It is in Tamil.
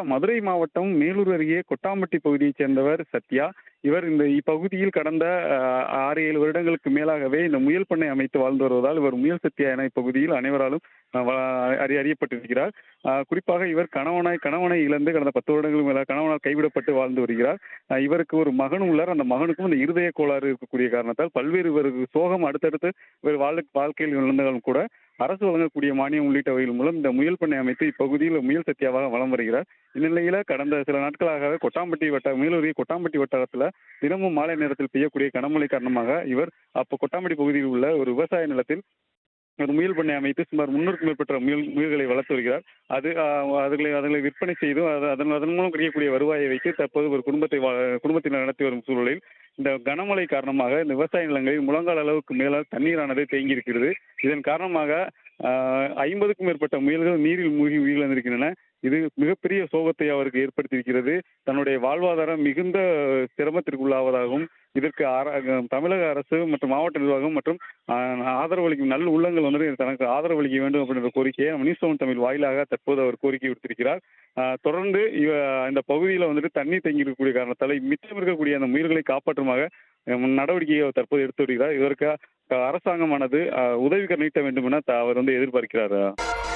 மதுரை மாவட்டம் மேலூர் அருகே கொட்டாம்பட்டி பகுதியைச் சேர்ந்தவர் சத்யா இவர் இந்த இப்பகுதியில் கடந்த அஹ், ஆறு ஏழு வருடங்களுக்கு மேலாகவே இந்த முயல் பண்ணை அமைத்து வாழ்ந்து வருவதால் இவர் முயல் சத்யா என இப்பகுதியில் அனைவராலும் அஹ், வ- அறி அறியப்பட்டிருக்கிறார் அஹ், குறிப்பாக இவர் கணவனாய் கணவனை இழந்து கடந்த பத்து வருடங்களுக்கு மேலாக கணவனால் கைவிடப்பட்டு வாழ்ந்து வருகிறார் அஹ், இவருக்கு ஒரு மகன் உள்ளார் அந்த மகனுக்கும் இந்த இருதய கோளாறு இருக்கக்கூடிய காரணத்தால் பல்வேறு இவருக்கு சோகம் அடுத்தடுத்து இவர் வாழ் வாழ்க்கையில் இழந்தாலும் கூட அரசு வழங்கக்கூடிய மானியம் உள்ளிட்டவைகள் மூலம் இந்த முயல் பண்ணை அமைத்து இப்பகுதியில் முயல் சத்தியாவாக வலம் வருகிறார் இந்நிலையில கடந்த சில நாட்களாகவே கொட்டாம்பட்டி வட்ட மேலூரிய கொட்டாம்பட்டி வட்டாரத்தில் தினமும் மாலை நேரத்தில் பெய்யக்கூடிய கனமழை காரணமாக இவர் அப்போ கொட்டாம்பட்டி பகுதியில் உள்ள ஒரு விவசாய நிலத்தில் ஒரு முயல் பண்ணை அமைத்து சுமார் முன்னூறுக்கும் மேற்பட்ட முயல் முயல்களை வளர்த்து வருகிறார் அது ஆஹ், அதுகளை அதுகளை விற்பனை செய்தும் அது அதன் அதன் மூலம் கிடைக்கக்கூடிய வருவாயை வைத்து தற்போது ஒரு குடும்பத்தை வா- குடும்பத்தினர் நடத்தி வரும் சூழலில் இந்த கனமழை காரணமாக இந்த விவசாய நிலங்களில் முழங்கால் அளவுக்கு மேலால் தண்ணீரானது தேங்கி இருக்கிறது இதன் காரணமாக ஐம்பதுக்கும் மேற்பட்ட முயல்கள் நீரில் மூழ்கி உயிரிழந்திருக்கின்றன இது மிகப்பெரிய சோகத்தை அவருக்கு ஏற்படுத்தியிருக்கிறது தன்னுடைய வாழ்வாதாரம் மிகுந்த சிரமத்திற்கு உள்ளாவதாகவும் இதற்கு அர- தமிழக அரசு மற்றும் மாவட்ட நிர்வாகம் மற்றும் ஆஹ், ஆதரவு அளிக்கும் நல்ல உள்ளங்கள் வந்து தனக்கு ஆதரவு அளிக்க வேண்டும் அப்படின்ற கோரிக்கையை நியூஸ் செவன் தமிழ் வாயிலாக தற்போது அவர் கோரிக்கை விடுத்திருக்கிறார் ஆஹ், தொடர்ந்து இவ இந்த பகுதியில் வந்துட்டு தண்ணி தேங்கி இருக்கக்கூடிய காரணத்தால் மிச்சம் இருக்கக்கூடிய அந்த முயல்களை காப்பாற்றுமாக அஹ், நடவடிக்கையை அவர் தற்போது எடுத்து வருகிறார் இதற்கு அஹ், அரசாங்கமானது அஹ், உதவிக்கரம் நீட்ட வேண்டும் என த- அவர் வந்து எதிர்பார்க்கிறார்